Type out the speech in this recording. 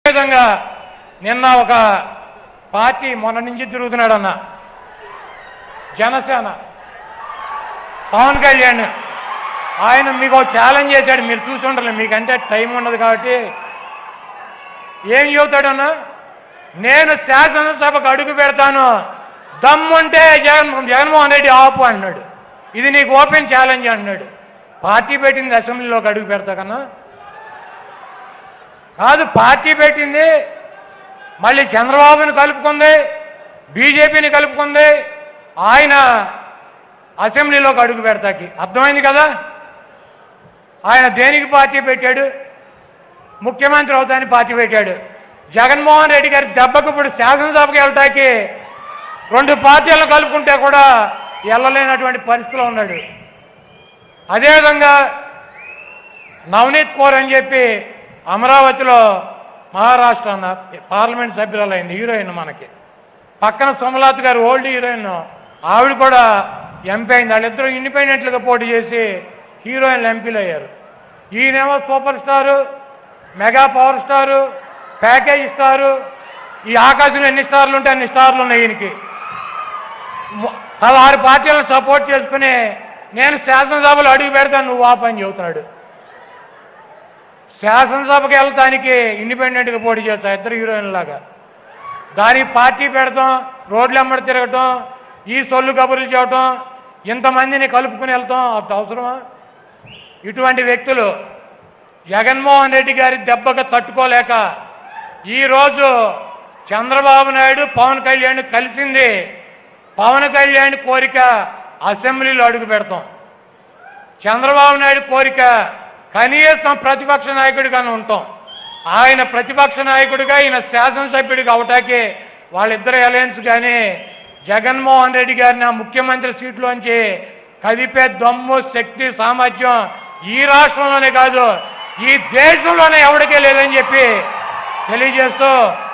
విధంగా నిన్న ఒక పార్టీ మొన్న నుంచి తిరుగుతున్నాడన్న జనసేన పవన్ కళ్యాణ్ ఆయన మీకు ఒక ఛాలెంజ్ చేశాడు మీరు చూసి ఉండరు మీకంటే టైం ఉండదు కాబట్టి ఏం చెబుతాడన్నా నేను శాసనసభకు అడుగు పెడతాను దమ్ముంటే జగన్ జగన్మోహన్ రెడ్డి ఆపు అన్నాడు ఇది నీకు ఓపెన్ ఛాలెంజ్ అన్నాడు పార్టీ పెట్టింది అసెంబ్లీలోకి అడుగు పెడతా కన్నా కాదు పార్టీ పెట్టింది మళ్ళీ చంద్రబాబుని కలుపుకుంది బీజేపీని కలుపుకుంది ఆయన అసెంబ్లీలోకి అడుగు పెడతాకి అర్థమైంది కదా ఆయన దేనికి పార్టీ పెట్టాడు ముఖ్యమంత్రి అవుతానికి పార్టీ పెట్టాడు జగన్మోహన్ రెడ్డి గారి దెబ్బకు ఇప్పుడు శాసనసభకి వెళ్ళటానికి రెండు పార్టీలను కలుపుకుంటే కూడా వెళ్ళలేనటువంటి పరిస్థితిలో ఉన్నాడు అదేవిధంగా నవనీత్ కౌర్ అని చెప్పి అమరావతిలో మహారాష్ట్ర అన్న పార్లమెంట్ సభ్యురాలైంది హీరోయిన్ మనకి పక్కన సోమలాత్ గారు ఓల్డ్ హీరోయిన్ ఆవిడ కూడా ఎంపీ అయింది వాళ్ళిద్దరూ ఇండిపెండెంట్లుగా పోటీ చేసి హీరోయిన్లు ఎంపీలు అయ్యారు ఈయనేమో super star mega power star package star ఈ ఆకాశంలో ఎన్ని స్టార్లు ఉంటే అన్ని స్టార్లు ఉన్నాయి ఈయనకి ము- పదహారు పార్టీలను సపోర్ట్ చేసుకుని నేను శాసనసభలో అడుగు పెడతాను నువ్వు ఆ పని చెబుతున్నాడు శాసనసభకి వెళ్తానికి ఇండిపెండెంట్గా పోటీ చేస్తా ఇద్దరు హీరోయిన్ లాగా దానికి పార్టీ పెడతాం రోడ్లు ఎమ్మడి తిరగటం ఈ సొల్లు కబుర్లు చేయటం ఇంతమందిని కలుపుకుని వెళ్తాం అంత అవసరమా ఇటువంటి వ్యక్తులు జగన్మోహన్ రెడ్డి గారి దెబ్బకు తట్టుకోలేక ఈరోజు చంద్రబాబు నాయుడు పవన్ కళ్యాణ్ కలిసింది పవన్ కళ్యాణ్ కోరిక అసెంబ్లీలో అడుగు పెడతాం చంద్రబాబు నాయుడు కోరిక కనీసం ప్రతిపక్ష నాయకుడిగానే ఉంటాం ఆయన ప్రతిపక్ష నాయకుడిగా ఈయన శాసనసభ్యుడిగా అవటానికి వాళ్ళిద్దరు అలయన్స్ కానీ జగన్మోహన్ రెడ్డి గారిని ఆ ముఖ్యమంత్రి సీట్లోంచి కదిపే దమ్ము శక్తి సామర్థ్యం ఈ రాష్ట్రంలోనే కాదు ఈ దేశంలోనే ఎవరికే లేదని చెప్పి తెలియజేస్తూ